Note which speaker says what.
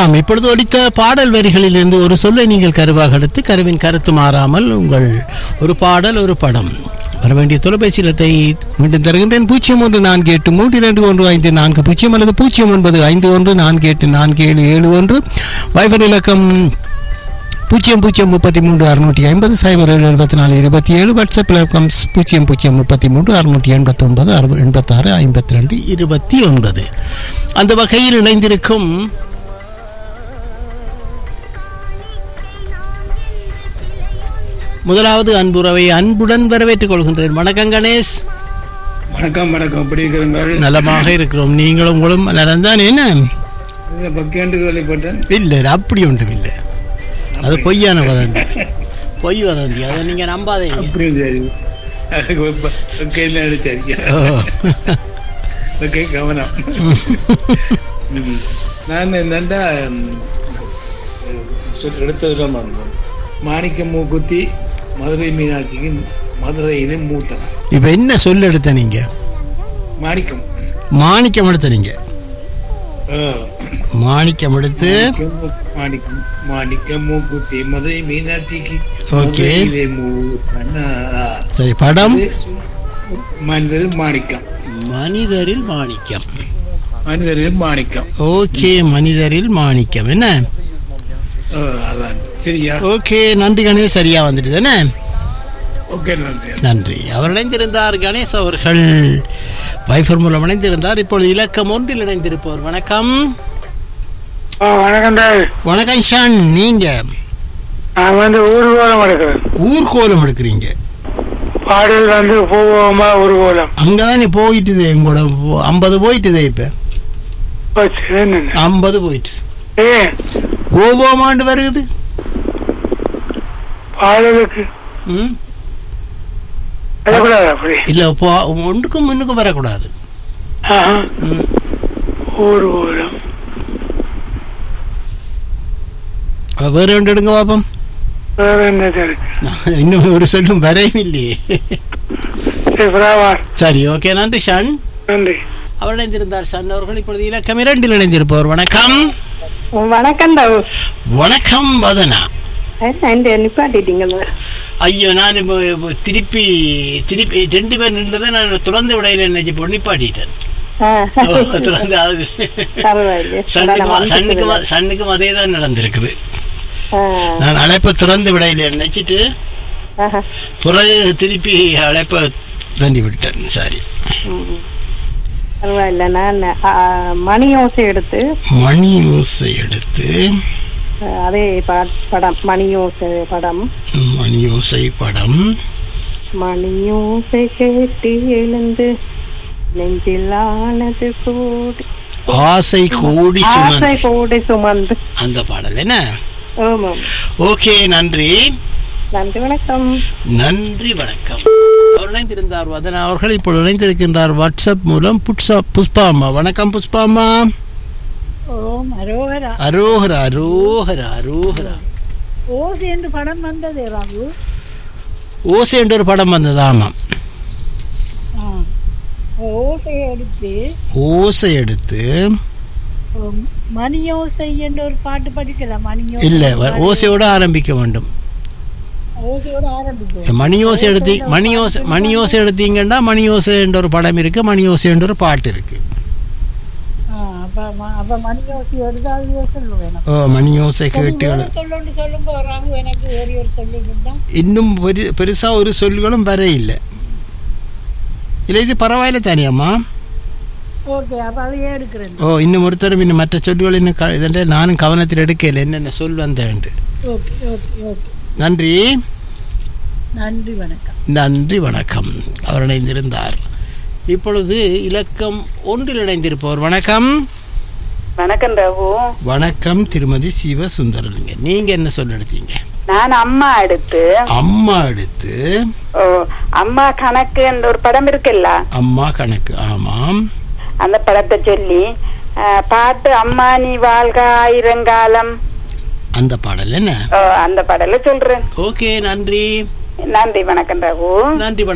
Speaker 1: ஆமாம் இப்பொழுது ஒலித்த பாடல் வரிகளிலிருந்து ஒரு சொல்லை நீங்கள் கருவாக எடுத்து கருவின் கருத்து மாறாமல் உங்கள் ஒரு பாடல் ஒரு படம் வர வேண்டிய தொலைபேசி இலத்தை மீண்டும் தருகின்றேன் பூஜ்ஜியம் ஒன்று நான்கு எட்டு மூன்று இரண்டு ஒன்று ஐந்து நான்கு பூஜ்ஜியம் அல்லது பூஜ்ஜியம் ஒன்பது ஐந்து ஒன்று நான்கு எட்டு நான்கு ஏழு ஏழு ஒன்று வைபர் இலக்கம் பூஜ்ஜியம் பூஜ்ஜியம் முப்பத்தி மூன்று அறுநூற்றி ஐம்பது சைபர் ஏழு எழுபத்தி நாலு இருபத்தி ஏழு வாட்ஸ்அப் இலக்கம் பூஜ்ஜியம் பூஜ்ஜியம் முப்பத்தி மூன்று அறுநூற்றி எண்பத்தி ஒன்பது அறு எண்பத்தாறு ஐம்பத்தி ரெண்டு இருபத்தி ஒன்பது அந்த வகையில் இணைந்திருக்கும் முதலாவது அன்புறவை அன்புடன் வரவேற்றுக் கொள்கின்றேன் வணக்கம் கணேஷ்
Speaker 2: வணக்கம் வணக்கம் எப்படி இருக்கிறீங்க
Speaker 1: நலமாக இருக்கிறோம் நீங்களும் உங்களும் நலம்தான் என்ன
Speaker 2: இல்ல பக்கேண்டு கேள்விப்பட்டேன்
Speaker 1: இல்லை அப்படி ஒன்றும் இல்லை அது பொய்யான வதந்தி பொய் வதந்தி அதை நீங்க நம்பாதீங்க
Speaker 2: அப்படி சரி பக்கையில் சரியா
Speaker 1: ஓ.
Speaker 2: பக்கை கவனம் ம். நான் என்னண்டா ம், சொல் எடுத்ததுல மறந்தோம் மாணிக்க மூக்குத்தி மதுரை மீனாட்சிக்கு மதுரையிலே மூத்தம்
Speaker 1: இப்ப என்ன சொல்ல எடுத்த நீங்க
Speaker 2: மாணிக்கம்
Speaker 1: மாணிக்கம் எடுத்த நீங்க
Speaker 2: ஆ.
Speaker 1: மாணிக்கம் எடுத்து
Speaker 2: மாணிக்கம் மாணிக்க மூக்குத்தி மதுரை மீனாட்சிக்கு
Speaker 1: Okay.
Speaker 2: மதுரையிலே மூத்தனா.
Speaker 1: சரி படம்
Speaker 2: மனிதரில் மாணிக்கம்
Speaker 1: மனிதரில் மாணிக்கம்
Speaker 2: மனிதரில் மாணிக்கம்
Speaker 1: ஓகே மனிதரில் மாணிக்கம் என்ன
Speaker 2: ஆ, அதான் சரியா
Speaker 1: ஓகே நன்றி கணேஷ் சரியா வந்துட்டு தானே
Speaker 2: ஓகே நன்றி
Speaker 1: நன்றி அவர் இணைந்திருந்தார் கணேஷ் அவர்கள் வைஃபர் மூலம் இணைந்திருந்தார் இப்பொழுது இலக்கம் ஒன்றில் இணைந்திருப்பவர் வணக்கம்
Speaker 3: வணக்கம் டாய்
Speaker 1: வணக்கம் ஷான் நீங்க
Speaker 3: நான் வந்து ஊர்கோலம் எடுக்கிறேன்
Speaker 1: ஊர்கோலம் எடுக்கிறீங்க
Speaker 3: பாடல் வந்து போவோமா ஊர்கோலம்
Speaker 1: அங்கதானே போயிட்டுது உங்களோட ஐம்பது போயிட்டுதே இப்ப
Speaker 3: போச்சு, என்னன்னு?
Speaker 1: ஐம்பது போயிட்டு
Speaker 3: ஏன்
Speaker 1: போவோமாண்டு வருகுது
Speaker 3: பாடலுக்கு
Speaker 1: ம்
Speaker 3: வரக்கூடாது அப்படி
Speaker 1: இல்ல போ ஒன்றுக்கும் முன்னுக்கும் வரக்கூடாது
Speaker 3: ஆஹா.
Speaker 1: ம்.
Speaker 3: ஊர்கோலம்
Speaker 1: அப்ப வேற ஒன்று எடுங்க பாப்போம்
Speaker 3: வேற என்ன இருக்கு
Speaker 1: இன்னும் ஒரு சொல்லும் வரையும் இல்லையே
Speaker 3: சரி பரவாயில்ல
Speaker 1: சரி ஓகே நன்றி ஷான்
Speaker 3: நன்றி
Speaker 1: அவர் இணைந்திருந்தார் ஷான் அவர்கள் இப்பொழுது இலக்கம் இரண்டில் இணைந்திருப்பவர் வணக்கம்
Speaker 4: வணக்கம் தாவு
Speaker 1: வணக்கம் வதனா
Speaker 4: என்ன நிப்பாட்டிட்டீங்க
Speaker 1: ஐயோ நான் இப்போ இப்போ திருப்பி திருப்பி ரெண்டு பேர் நின்றதை நான் துறந்து விடையில நினைச்சு இப்போ நிப்பாட்டிட்டேன் ஓ, துறந்து ஆகுது சன்னுக்கும் சன்னுக்கும் சன்னுக்கும் அதே தான் நடந்திருக்குது நான் அழைப்பை திறந்து விடையில நினைச்சிட்டு பிறகு திருப்பி அழைப்பை தண்டி விட்டேன் சாரி
Speaker 4: பரவாயில்ல நான் ஆ, மணி ஓசை எடுத்து
Speaker 1: மணி ஓசை எடுத்து
Speaker 4: ஆ, அதே பா- படம் மணி ஓசை படம்
Speaker 1: மணி ஓசை படம்
Speaker 4: மணி ஓசை கேட்டு எழுந்து நெஞ்சில் ஆனது கூடி
Speaker 1: ஆசை கோடி
Speaker 4: ஆசை
Speaker 1: சுமன்
Speaker 4: கூடி சுமந்து
Speaker 1: அந்த பாடல் என்ன
Speaker 4: ஆமாம்
Speaker 1: ஓகே நன்றி
Speaker 4: நன்றி வணக்கம்
Speaker 1: நன்றி வணக்கம் அவர் இணைந்திருந்தார் வதனா அவர்கள் இப்பொழுது இணைந்திருக்கின்றார் வாட்ஸ்அப் மூலம் புட்சா புஷ்பாமா வணக்கம் புஷ்பாமா
Speaker 5: ஓம் அரோகரா
Speaker 1: அரோஹரா அரோஹரா அரோஹரா
Speaker 5: ஓசி என்று படம் வந்தது ராகு
Speaker 1: ஓசை என்ற ஒரு படம் வந்தது ஆமாம்
Speaker 5: ஓசையை எடுத்து
Speaker 1: ஓசை எடுத்து
Speaker 5: உம், மணி ஓசை என்ற ஒரு பாட்டு படிக்கலாம் மணி
Speaker 1: இல்ல வ- ஓசையோட ஆரம்பிக்க வேண்டும்
Speaker 5: ஓசையோட ஆரம்பிக்கும்
Speaker 1: மணி ஓசை எடுத்தி மணி ஓசை மணி ஓசை எடுத்தீங்கன்னா மணி ஓசை என்ற ஒரு படம் இருக்கு மணி ஓசை என்ற ஒரு பாட்டு இருக்கு
Speaker 5: ஆ, அப்ப ம- அப்ப மணி ஓசை எடுத்தாது சொல்லுவேன்
Speaker 1: ஓ மணி ஓசை கேட்டு எழு-
Speaker 5: சொல்லுண்டு சொல்லுங்க ராகு எனக்கு வேறு ஒரு சொல்லுங்க
Speaker 1: இன்னும் பெரு பெருசா ஒரு சொல்களும் வர இல்லை இல்லை இது பரவாயில்ல தானியம்மா
Speaker 5: ஓகே அப்ப அதையே எடுக்கிறேன்
Speaker 1: ஓ இன்னும் ஒருத்தரும் இன்னும் மற்ற சொல்கள் இன்னும் க- இதென்ற நானும் கவனத்தில் எடுக்கல என்னென்ன சொல் வந்தேன்ட்டு
Speaker 5: ஓகே ஓகே ஓகே
Speaker 1: நன்றி
Speaker 5: நன்றி வணக்கம்
Speaker 1: நன்றி வணக்கம் அவர் இணைந்திருந்தார் இப்பொழுது இலக்கம் ஒன்றில் இணைந்திருப்பவர் வணக்கம்
Speaker 6: வணக்கம் ரகு
Speaker 1: வணக்கம் திருமதி சிவ சுந்தரலிங்க நீங்க என்ன சொல்ல எடுத்தீங்க
Speaker 6: நான் அம்மா எடுத்து
Speaker 1: அம்மா எடுத்து
Speaker 6: ஓ, அம்மா கணக்கு என்ற ஒரு படம் இருக்குல்ல
Speaker 1: அம்மா கணக்கு ஆமாம்
Speaker 6: அந்த படத்தை சொல்லி அஹ், பாட்டு அம்மா நீ வாழ்க ஆயிரங்காலம்
Speaker 1: அந்த பாடல் என்ன
Speaker 6: ஓ, அந்த பாடல சொல்றேன்
Speaker 1: ஓகே நன்றி
Speaker 6: நன்றி வணக்கம் ரகு
Speaker 1: நன்றி வணக்கம்